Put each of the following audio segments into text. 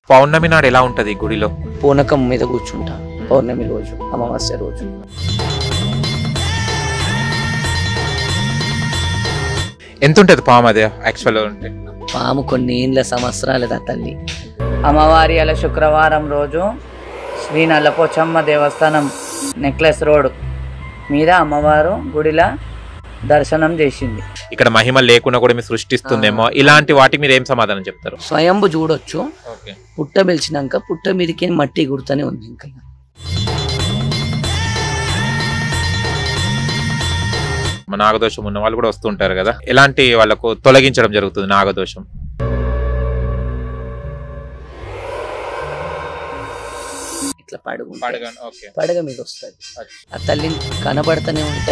పౌర్ణమి నాడు ఎలా ఉంటది ఈ గుడిలో పూనకం మీద కూర్చుంటా పౌర్ణమి రోజు అమావాస్య రోజు ఎంత ఉంటది పాము అది యాక్చువల్ ఉంటే పాము కొన్ని ఏండ్ల సంవత్సరాలదా తల్లి అమ్మవారి అల శుక్రవారం రోజు శ్రీ నల్లపోచమ్మ దేవస్థానం నెక్లెస్ రోడ్ మీద అమ్మవారు గుడిలా దర్శనం చేసింది ఇక్కడ మహిమ లేకుండా కూడా మీరు సృష్టిస్తుందేమో ఇలాంటి వాటికి మీరు ఏం సమాధానం చెప్తారు స్వయంభు చూడొచ్చు ఓకే పుట్ట పిలిచినాక పుట్ట మీదకి మట్టి గుడుతూనే ఉంది ఇంకా నాగదోషం ఉన్న వాళ్ళు కూడా వస్తుంటారు కదా ఎలాంటి వాళ్ళకు తొలగించడం జరుగుతుంది నాగదోషం ఇట్లా పడుగు ఓకే పడగ మీద వస్తుంది ఆ తల్లి కనబడుతూనే ఉంటే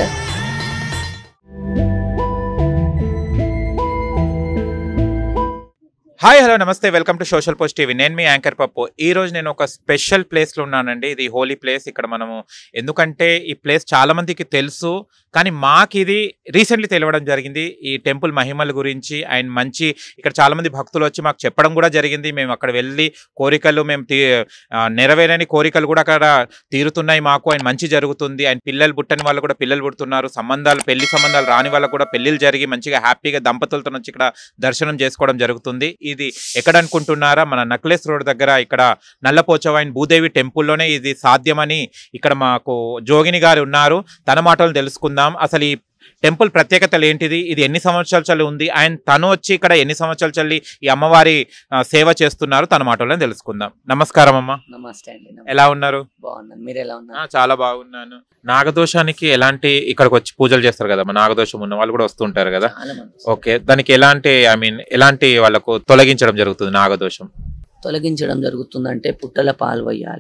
హాయ్ హలో నమస్తే welcome to social post TV నేను మీ యాంకర్ పప్పు ఈ రోజు నేను ఒక స్పెషల్ ప్లేస్లో ఉన్నానండి ఇది హోలీ ప్లేస్ ఇక్కడ మనము ఎందుకంటే ఈ ప్లేస్ చాలా మందికి తెలుసు కానీ మాకు ఇది రీసెంట్లీ తెలియడం జరిగింది ఈ టెంపుల్ మహిమల గురించి అండ్ మంచి ఇక్కడ చాలా మంది భక్తులు వచ్చి మాకు చెప్పడం కూడా జరిగింది మేము అక్కడ వెళ్ళి కోరికలు మేము తీ ఆ, నెరవేరని కోరికలు కూడా అక్కడ తీరుతున్నాయి మాకు అండ్ మంచి జరుగుతుంది అండ్ పిల్లలు పుట్టని వాళ్ళు కూడా పిల్లలు పుడుతున్నారు సంబంధాలు పెళ్లి సంబంధాలు రాని వాళ్ళకు కూడా పెళ్లిళ్ళు జరిగి మంచిగా హ్యాపీగా దంపతులతో వచ్చి ఇక్కడ దర్శనం చేసుకోవడం జరుగుతుంది ఇది ఎక్కడ అనుకుంటున్నారా మన నక్లెస్ రోడ్ దగ్గర ఇక్కడ నల్లపోచవ అండ్ భూదేవి టెంపుల్లోనే ఇది సాధ్యమని ఇక్కడ మాకు జోగిని గారు ఉన్నారు తన మాటలు తెలుసుకుందాం అసలు ఈ టెంపుల్ ప్రత్యేకతలు ఏంటిది ఇది ఎన్ని సంవత్సరాల చల్లి ఉంది అండ్ తను వచ్చి ఇక్కడ ఎన్ని సంవత్సరాల చల్లి ఈ అమ్మవారి ఆ, సేవ చేస్తున్నారు తన మాటలను తెలుసుకుందాం నమస్కారం అమ్మ నమస్తే అండి నమస్తే. ఎలా ఉన్నారు బాగున్నాను మీరు ఎలా ఆ, ఉన్నారు చాలా బాగున్నాను నాగదోషానికి ఎలాంటి ఇక్కడికి వచ్చి పూజలు చేస్తారు కదా నాగదోషం ఉన్న వాళ్ళు కూడా వస్తుంటారు కదా చాలా మంది ఓకే దానికి ఎలాంటి ఐ మీన్ ఎలాంటి వాళ్ళకు తొలగించడం జరుగుతుంది నాగదోషం తొలగించడం జరుగుతుందంటే పుట్టల పాలు వేయాల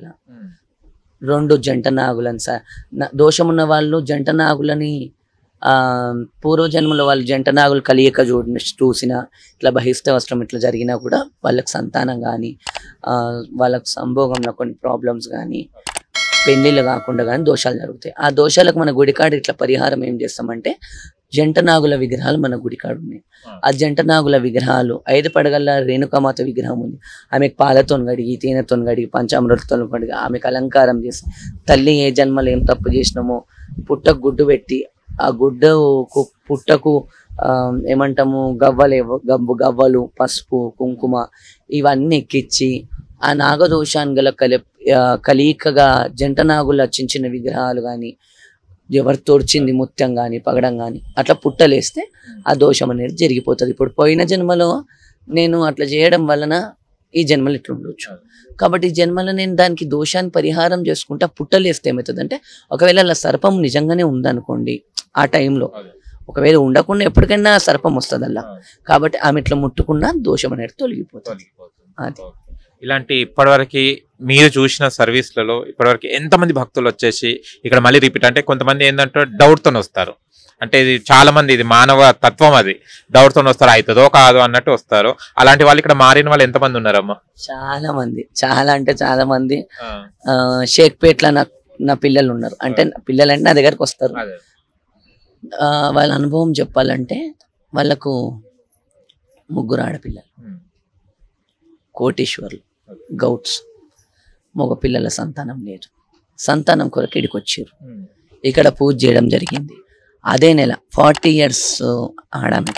రెండు జంట నాగులను స- న- దోషం ఉన్న వాళ్ళు జంట నాగులని ఆ పూర్వజన్మలో వాళ్ళు జంట నాగులు కలియక చూడ చూసిన ఇట్లా బహిష్ట వస్త్రం ఇట్లా జరిగినా కూడా వాళ్ళకి సంతానం కానీ వాళ్ళకి సంభోగంలో కొన్ని ప్రాబ్లమ్స్ కానీ పెళ్ళిళ్ళు కాకుండా కానీ దోషాలు జరుగుతాయి ఆ దోషాలకు మన గుడికాడ ఇట్లా పరిహారం ఏం చేస్తామంటే జంట నాగుల విగ్రహాలు మన గుడికాడ ఉన్నాయి ఆ జంట నాగుల విగ్రహాలు ఐదు పడగల రేణుకామాత విగ్రహం ఉంది ఆమెకు పాలతో కడిగి తేనెతో కడిగి పంచామృతతో కడిగి ఆమెకు అలంకారం చేసి తల్లి ఏ జన్మలో ఏం తప్పు చేసినామో పుట్టకు గుడ్డు పెట్టి ఆ గుడ్డకు పుట్టకు ఆ, ఏమంటాము గవ్వలు గవ్వు గవ్వలు పసుపు కుంకుమ ఇవన్నీ ఎక్కించి ఆ నాగదోషాన్ని గల కలి ఆ, కలీకగా జంట నాగులు చిన్న చిన్న విగ్రహాలు కానీ ఎవరు తోడ్చింది ముత్యం కానీ పగడం కానీ అట్లా పుట్టలేస్తే ఆ దోషం అనేది జరిగిపోతుంది ఇప్పుడు పోయిన జన్మలో నేను అట్లా చేయడం వలన ఈ జన్మలు ఇట్లా ఉండొచ్చు కాబట్టి ఈ జన్మలో నేను దానికి దోషాన్ని పరిహారం చేసుకుంటా పుట్టలేస్తే ఏమవుతుంది అంటే ఒకవేళ అలా సర్పం నిజంగానే ఉందనుకోండి ఆ టైంలో ఒకవేళ ఉండకుండా ఎప్పటికైనా సర్పం వస్తుంది అలా కాబట్టి ఆమె ఇట్లా ముట్టుకున్నా దోషం అనేది తొలగిపోతుంది అది. ఇలాంటి ఇప్పటివరకు మీరు చూసిన సర్వీస్లలో ఇప్పటివరకు ఎంతమంది భక్తులు వచ్చేసి ఇక్కడ మళ్ళీ రిపీట్ అంటే కొంతమంది ఏంటంటే డౌట్ తో వస్తారు అంటే ఇది చాలా మంది ఇది మానవ తత్వం అది డౌట్ తో వస్తారు అవుతుందో కాదో అన్నట్టు వస్తారు అలాంటి వాళ్ళు ఇక్కడ మారిన వాళ్ళు ఎంతమంది ఉన్నారమ్మా చాలా మంది చాలా అంటే చాలా మంది ఆ, షేక్పేట్ల నా నా పిల్లలు ఉన్నారు అంటే నా పిల్లలు అంటే నా దగ్గరకు వస్తారు ఆ, వాళ్ళ అనుభవం చెప్పాలంటే వాళ్ళకు ముగ్గురు ఆడపిల్లలు కోటేశ్వర్లు గౌట్స్ మగ పిల్లల సంతానం లేదు సంతానం కొరకు ఇక్కడికి వచ్చారు ఇక్కడ పూజ చేయడం జరిగింది అదే నెల ఫార్టీ ఇయర్స్ ఆడామె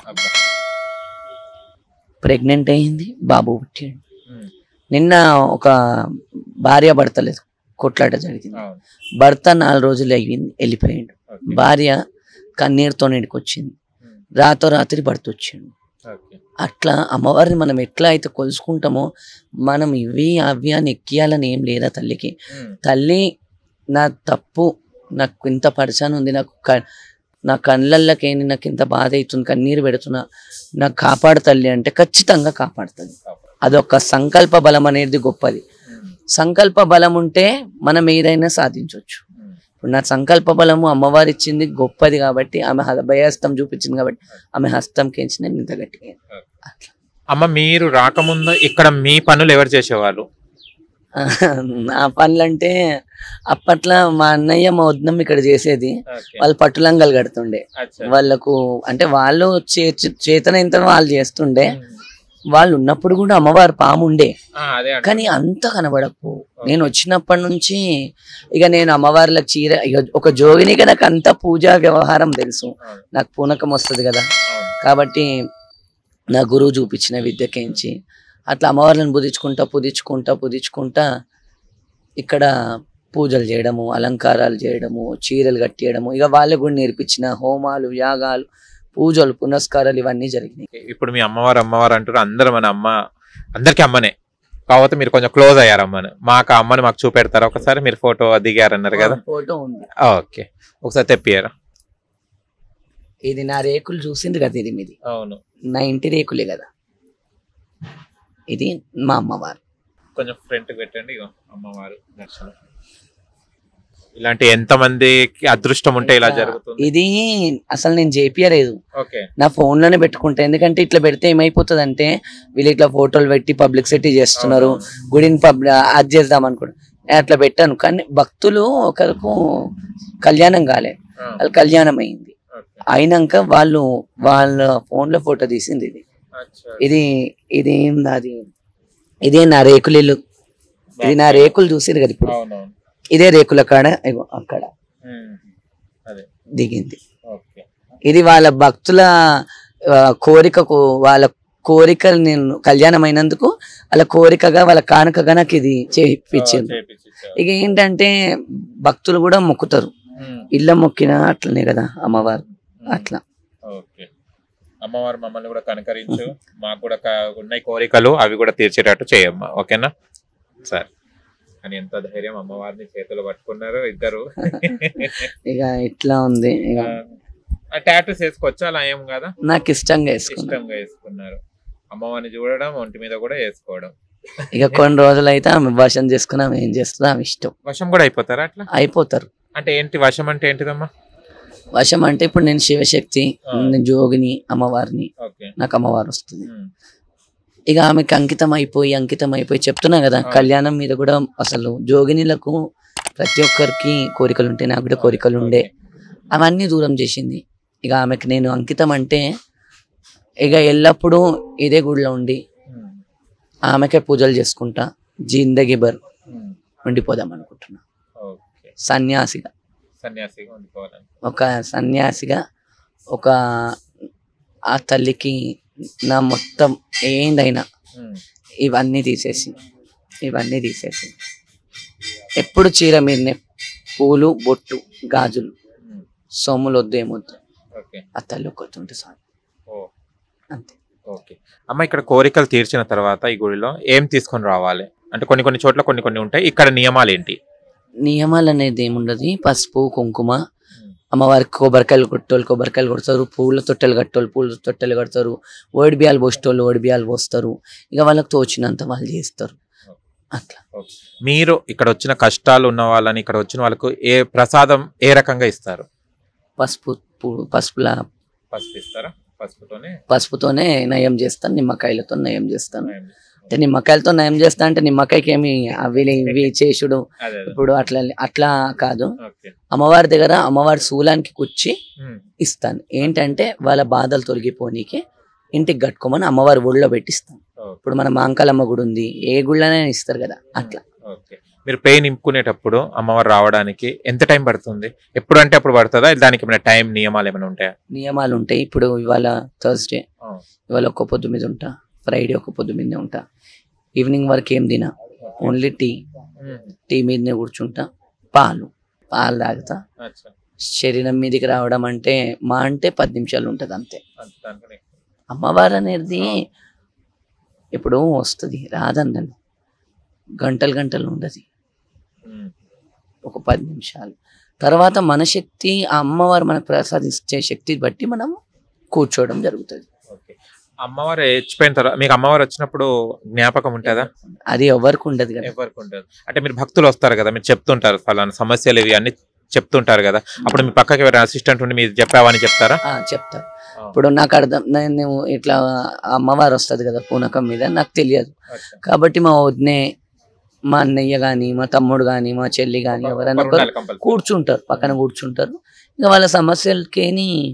ప్రెగ్నెంట్ అయింది బాబు పుట్టాడు నిన్న ఒక భార్య భర్త లేదు కొట్లాట జరిగింది భర్త నాలుగు రోజులు అయ్యింది వెళ్ళిపోయాడు భార్య కన్నీరుతో ఇంటికి వచ్చింది రాతో రాత్రి భర్త వచ్చిండు అట్లా అమ్మవారిని మనం ఎట్లా అయితే కొలుసుకుంటామో మనం ఇవి అవి అని ఎక్కియాలని ఏం లేదా తల్లికి తల్లి నా తప్పు నాకు ఇంత పరిచయం ఉంది నాకు క- నా కళ్ళల్లకేంది నాకు ఇంత బాధ అవుతుంది కన్నీరు పెడుతున్నా నాకు కాపాడు తల్లి అంటే ఖచ్చితంగా కాపాడుతుంది అదొక సంకల్ప బలం అనేది గొప్పది సంకల్ప బలం ఉంటే మనం ఏదైనా సాధించవచ్చు ఇప్పుడు నా సంకల్ప బలము అమ్మవారు ఇచ్చింది గొప్పది కాబట్టి ఆమె హ- భయహస్తం చూపించింది కాబట్టి ఆమె హస్తం కేంచి నేను ఇంత గట్టిగా అట్లా అమ్మ మీరు రాకముందు ఇక్కడ మీ పనులు ఎవరు చేసేవాళ్ళు నా పనులంటే అప్పట్లో మా అన్నయ్య మా వద్దం ఇక్కడ చేసేది వాళ్ళు పట్టులంగలు కడుతుండే వాళ్ళకు అంటే వాళ్ళు చే- చేతనైనంత వాళ్ళు చేస్తుండే వాళ్ళు ఉన్నప్పుడు కూడా అమ్మవారు పాము ఉండే ఆ, అదే అంటున్నా. కానీ అంత కనబడకు నేను వచ్చినప్పటి నుంచి ఇక నేను అమ్మవార్లకు చీర ఇక ఒక జోగినిగా నాకు అంత పూజా వ్యవహారం తెలుసు అవును, నాకు పూనకం వస్తుంది కదా అవును. కాబట్టి నా గురువు చూపించిన విద్యకేంచి అట్లా అమ్మవార్లను పుదించుకుంటా పుదించుకుంటా పుదించుకుంటా ఇక్కడ పూజలు చేయడము అలంకారాలు చేయడము చీరలు కట్టేయడము ఇక వాళ్ళకు కూడా నేర్పించిన హోమాలు యాగాలు పూజలు పునస్కారాలు ఇవన్నీ జరిగినాయి ఇప్పుడు మీ అమ్మవారు అమ్మవారు అంటారు అందరూ మన అమ్మ అందరికి అమ్మనే కాకపోతే మీరు కొంచెం క్లోజ్ అయ్యారు అమ్మని మాకు ఆ అమ్మని మాకు చూపెడతారా ఒకసారి మీరు ఫోటో దిగారన్నారు కదా ఫోటో ఉంది ఓకే ఒకసారి తెప్పియారా ఇది నా రేకులు చూసింది కదా ఇది మీది అవును నా ఇంటి రేకులే కదా ఇది మా అమ్మవారు కొంచెం ఫ్రంట్ పెట్టండి ఇగో అమ్మవారు దర్శనం ఇలాంటి ఎంత మందికి అదృష్టం ఉంటే ఇలా జరుగుతుంది ఇది అసలు నేను చేపియలేదు ఓకే నా ఫోన్ లోనే పెట్టుకుంటా ఎందుకంటే ఇట్లా పెడితే ఏమైపోతుంది అంటే వీళ్ళు ఇట్లా ఫోటోలు పెట్టి పబ్లిసిటీ చేస్తున్నారు గుడిని పబ్ అది చేద్దాం అనుకోండి నేను అట్లా పెట్టాను కానీ భక్తులు ఒకరికి కళ్యాణం కాలే వాళ్ళ కళ్యాణం అయింది అయినాక వాళ్ళు వాళ్ళ ఫోన్ లో ఫోటో తీసింది ఇది ఇది ఇది ఏం నాది ఇదే నా రేకులు ఇల్లు ఇది నా రేకులు చూసిరు కదా ఇప్పుడు అవునవును ఇదే రేకుల కాడ ఇగో అక్కడ ఉమ్. అదే దిగింది ఓకే ఇది వాళ్ళ భక్తుల ఆ, కోరికకు వాళ్ళ కోరికలు నేను కళ్యాణం అయినందుకు వాళ్ళ కోరికగా వాళ్ళ కానుకగా నాకు ఇది చేయించింది చేపిచ్చిచ్చారు. ఇక ఏంటంటే భక్తులు కూడా మొక్కుతారు ఉమ్. ఇళ్ళ మొక్కిన అట్లనే కదా అమ్మవారు అట్లా ఓకే అమ్మవారు మమ్మల్ని కూడా కనకరించు మాకు కూడా క- ఉన్నాయి కోరికలు అవి కూడా తీర్చేటట్టు చేయమ్మా ఓకేనా సరే అని ఎంత ధైర్యం అమ్మవారిని చేతులు పట్టుకున్నారు ఇద్దరు ఇక ఇట్లా ఉంది ఇక టాటూస్ వేసుకోవచ్చు అలా ఏం కదా నాకు ఇష్టంగా వేసుకున్నా ఇష్టంగా వేసుకున్నారు అమ్మవారిని చూడడం ఒంటి మీద కూడా వేసుకోవడం ఇక కొన్ని రోజులు అయితే ఆమె వశం చేసుకుని ఆమె ఏం చేస్తుందో ఆమె ఇష్టం వశం కూడా అయిపోతారా అట్లా అయిపోతారు అంటే ఏంటి వశం అంటే ఏంటిదమ్మా వశం అంటే ఇప్పుడు నేను శివశక్తి ఆ. నేను జోగిని అమ్మవారిని ఓకే నాకు అమ్మవారు వస్తుంది ఉమ్. ఇక ఆమెకి అంకితం అయిపోయి అంకితం అయిపోయి చెప్తున్నా కదా ఆ. కళ్యాణం మీద కూడా అసలు జోగినిలకు ప్రతి ఒక్కరికి కోరికలు ఉంటాయి నాకు కూడా కోరికలు ఉండే అవన్నీ దూరం చేసింది ఇక ఆమెకి నేను అంకితం అంటే ఇక ఎల్లప్పుడూ ఇదే గుడిలో ఉండి ఉమ్. ఆమెకే పూజలు చేసుకుంటా జిందగీ బర్ ఉమ్. ఉండిపోదాం అనుకుంటున్నా ఓకే సన్యాసిగా సన్యాసిగా ఉండిపోవాలని ఒక సన్యాసిగా ఒక ఆ తల్లికి నా మొత్తం ఏందైనా ఉమ్. ఇవన్నీ తీసేసి ఇవన్నీ తీసేసి ఎప్పుడు చీర మీదనే పూలు బొట్టు గాజులు ఉమ్. సొమ్ములు వద్దు ఏమొద్దు ఓకే ఆ తల్లి ఒక్కతుంటే చాలు ఓ అంతే ఓకే అమ్మ ఇక్కడ కోరికలు తీర్చిన తర్వాత ఈ గుడిలో ఏం తీసుకొని రావాలి అంటే కొన్ని కొన్ని చోట్ల కొన్ని కొన్ని ఉంటాయి ఇక్కడ నియమాలు ఏంటి నియమాలు అనేది ఏముండదు పసుపు కుంకుమ అమ్మవారికి కొబ్బరికాయలు కొట్టోళ్ళు కొబ్బరికాయలు కొడతారు పూల తొట్టెలు కట్టోళ్ళు పూల తొట్టెలు కడతారు ఓడి బియ్యాలు పోసేటోళ్ళు ఓడి బియ్యాలు పోస్తారు ఇక వాళ్ళకి తోచినంత వాళ్ళు చేస్తారు అట్లా మీరు ఇక్కడ వచ్చిన కష్టాలు ఉన్న వాళ్ళని ఇక్కడ వచ్చిన వాళ్ళకు ఏ ప్రసాదం ఏ రకంగా ఇస్తారు పసుపు పూ- పసుపులా పసుపు ఇస్తారా పసుపుతోనే పసుపుతోనే నయం చేస్తాను నిమ్మకాయలతో నయం చేస్తాను అంటే నిమ్మకాయలతో నయం చేస్తా అంటే నిమ్మకాయకి ఏమి అవి ఇవి చేసుడు అదే అదే ఇప్పుడు అట్లా అట్లా కాదు ఓకే అమ్మవారి దగ్గర అమ్మవారి శూలానికి కుచ్చి ఉమ్. ఇస్తాను ఏంటంటే వాళ్ళ బాధలు తొలగిపోనీకి ఇంటికి కట్టుకోమని అమ్మవారి ఒళ్ళో పెట్టిస్తాను ఓకే. ఇప్పుడు మన మాంకాలమ్మ గుడి ఉంది ఏ గుళ్ళనే ఇస్తారు కదా అట్లా ఓకే మీరు పెయిన్ నింపుకునేటప్పుడు అమ్మవారు రావడానికి ఎంత టైం పడుతుంది ఎప్పుడు అంటే అప్పుడు పడుతుందా దానికి ఏమైనా టైం నియమాలు ఏమైనా ఉంటాయా నియమాలు ఉంటాయి ఇప్పుడు ఇవాళ థర్స్డే ఆ. ఇవాళ ఒక్క పొద్దు మీద ఉంటా ఫ్రైడే ఒక్క పొద్దు మీదనే ఉంటా ఈవినింగ్ వరకు ఏం తినా ఓన్లీ టీ ఉమ్. టీ మీదనే కూర్చుంటా పాలు పాలు తాగుతా అచ్చా. శరీరం మీదకి రావడం అంటే మా అంటే పది నిమిషాలు ఉంటుంది అంతే అంత దానికనే. అమ్మవారు అనేది ఇప్పుడు వస్తుంది రాదందని గంటలు గంటలు ఉండదు ఉమ్. ఒక పది నిమిషాలు తర్వాత మన శక్తి ఆ అమ్మవారు మనకు ప్రసాదించే శక్తి బట్టి మనం కూర్చోవడం జరుగుతుంది ఓకే అమ్మవారు హెచ్చిపోయిన తర్వాత మీకు అమ్మవారు వచ్చినప్పుడు జ్ఞాపకం ఉంటుందా అది ఎవరికి ఉండదు కదా ఎవరికి ఉంటుంది అంటే మీరు భక్తులు వస్తారు కదా మీరు చెప్తుంటారు ఫలానా సమస్యలు ఇవి అన్ని చెప్తుంటారు కదా అప్పుడు మీ పక్కకి ఎవరైనా అసిస్టెంట్ ఉండి మీరు చెప్పావని చెప్తారా ఆ, చెప్తా ఇప్పుడు నాకు అర్థం నేను ఇట్లా అమ్మవారు వస్తుంది కదా పూనకం మీద నాకు తెలియదు అచ్చా. కాబట్టి మా వదినే మా అన్నయ్య కానీ మా తమ్ముడు కానీ మా చెల్లి కానీ ఎవరైనా ఒకరు ఒకరు ఉండాలి compulsory. కూర్చుంటారు పక్కన కూర్చుంటారు ఇక వాళ్ళ సమస్యలకేని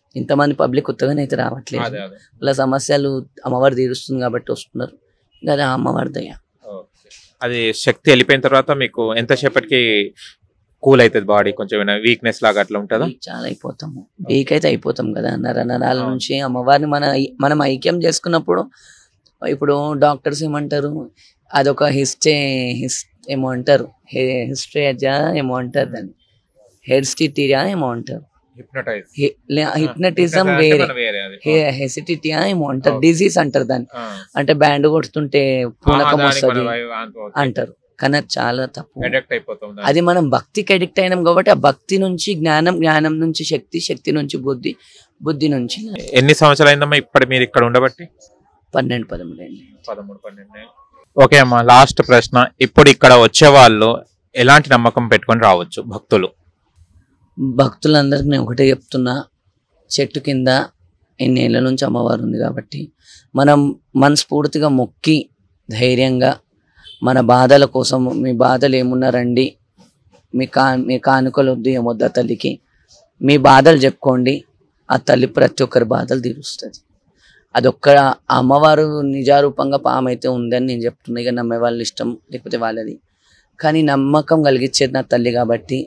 ఇంతమంది పబ్లిక్ కొత్తగానే అయితే రావట్లేదు అదే అదే వాళ్ళ సమస్యలు అమ్మవారు తీరుస్తుంది కాబట్టి వస్తున్నారు ఇంకా అది ఆ అమ్మవారి దయ ఓకే. అది శక్తి వెళ్ళిపోయిన తర్వాత మీకు ఎంతసేపటికి కూల్ అవుతుంది బాడీ కొంచెం వీక్నెస్ లాగా అట్లా ఉంటుందా వీక్ చాలా అయిపోతాము వీక్ అయితే అయిపోతాం కదా నర నరాల అవును. నుంచి అమ్మవారిని మన మనం ఐక్యం చేసుకున్నప్పుడు ఇప్పుడు డాక్టర్స్ ఏమంటారు అదొక హిస్టే హిస్ ఏమో అంటారు హిస్ట్రేజా ఏమో అంటారు దాన్ని హెడ్స్టిటీరియా ఏమో అంటారు హిప్నటైజ్ హిప్నటిజం వేరే హెసిటిటియా ఏమో అంటారు డిజీజ్ అంటారు దాన్ని అంటే బ్యాండ్ కొడుతుంటే పూనకం వస్తుంది అంటారు కానీ అది చాలా తప్పు అడిక్ట్ అయిపోతాం దానికి. అది మనం భక్తికి అడిక్ట్ అయినాం కాబట్టి ఆ భక్తి నుంచి జ్ఞానం జ్ఞానం నుంచి శక్తి శక్తి నుంచి బుద్ధి బుద్ధి నుంచి ఎన్ని సంవత్సరాలు అయిందమ్మా ఇప్పుడు మీరు ఇక్కడ ఉండబట్టి పన్నెండు పదమూడు అండి పదమూడు పన్నెండు ఓకే అమ్మా లాస్ట్ ప్రశ్న ఇప్పుడు ఇక్కడ వచ్చే వాళ్ళు ఎలాంటి నమ్మకం పెట్టుకొని రావచ్చు భక్తులు భక్తులందరికీ నేను ఒకటే చెప్తున్నా చెట్టు కింద ఎన్నేళ్ళ నుంచి అమ్మవారు ఉంది కాబట్టి మనం మనస్ఫూర్తిగా మొక్కి ధైర్యంగా మన బాధల కోసం మీ బాధలు ఏమున్నా రండి మీ కా మీ కానుకలు వద్దు ఏమొద్దు ఆ తల్లికి మీ బాధలు చెప్పుకోండి ఆ తల్లి ప్రతి ఒక్కరి బాధలు తీరుస్తుంది అదొక్క ఆ అమ్మవారు నిజారూపంగా పామైతే ఉందని నేను చెప్తున్నా ఇక నమ్మే వాళ్ళ ఇష్టం లేకపోతే వాళ్ళది కానీ నమ్మకం కలిగించేది నా తల్లి కాబట్టి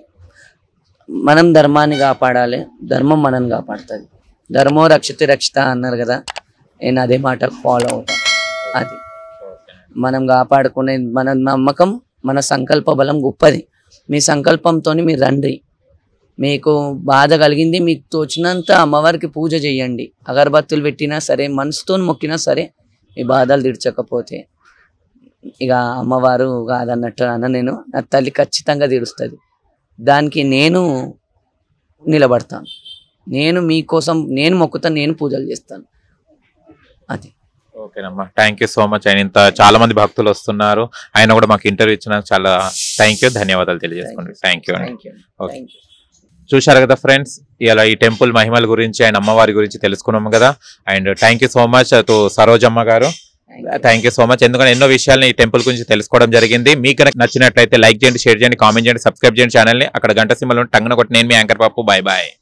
మనం ధర్మాన్ని కాపాడాలి ధర్మం మనల్ని కాపాడుతుంది ధర్మో రక్షిత రక్షిత అన్నారు కదా నేను అదే మాట ఫాలో అవుతా అది మనం కాపాడుకునే మన నమ్మకం మన సంకల్ప బలం గొప్పది మీ సంకల్పంతో మీరు రండి మీకు బాధ కలిగింది మీకు తోచినంత అమ్మవారికి పూజ చేయండి అగరబత్తులు పెట్టినా సరే మనసుతో మొక్కినా సరే మీ బాధలు తీర్చకపోతే ఇక అమ్మవారు కాదన్నట్టు అన్న నేను నా తల్లి ఖచ్చితంగా తీరుస్తుంది దానికి నేను నిలబడతాను నేను మీకోసం నేను మొక్కుతాను నేను పూజలు చేస్తాను అది ఓకేనమ్మా థ్యాంక్ యూ సో మచ్ ఆయన ఇంత చాలా మంది భక్తులు వస్తున్నారు ఆయన కూడా మాకు ఇంటర్వ్యూ ఇచ్చినందుకు చాలా థ్యాంక్ యూ ధన్యవాదాలు తెలియజేసుకోండి థ్యాంక్ యూ అండి thank you Okay. Thank you చూశారు కదా ఫ్రెండ్స్ ఇలా ఈ టెంపుల్ మహిమల గురించి ఆయన అమ్మవారి గురించి తెలుసుకున్నాము కదా and thank you so much to Sarojamma garu thank you so much ఎందుకంటే ఎన్నో విషయాలను ఈ టెంపుల్ గురించి తెలుసుకోవడం జరిగింది మీకు కనుక నచ్చినట్లయితే లైక్ చేయండి షేర్ చేయండి కామెంట్ చేయండి సబ్స్క్రైబ్ చేయండి ఛానల్ని అక్కడ గంట సింబల్ టంగన కొట్టి నేను మీ యాంకర్ పాపు బాయ్ బాయ్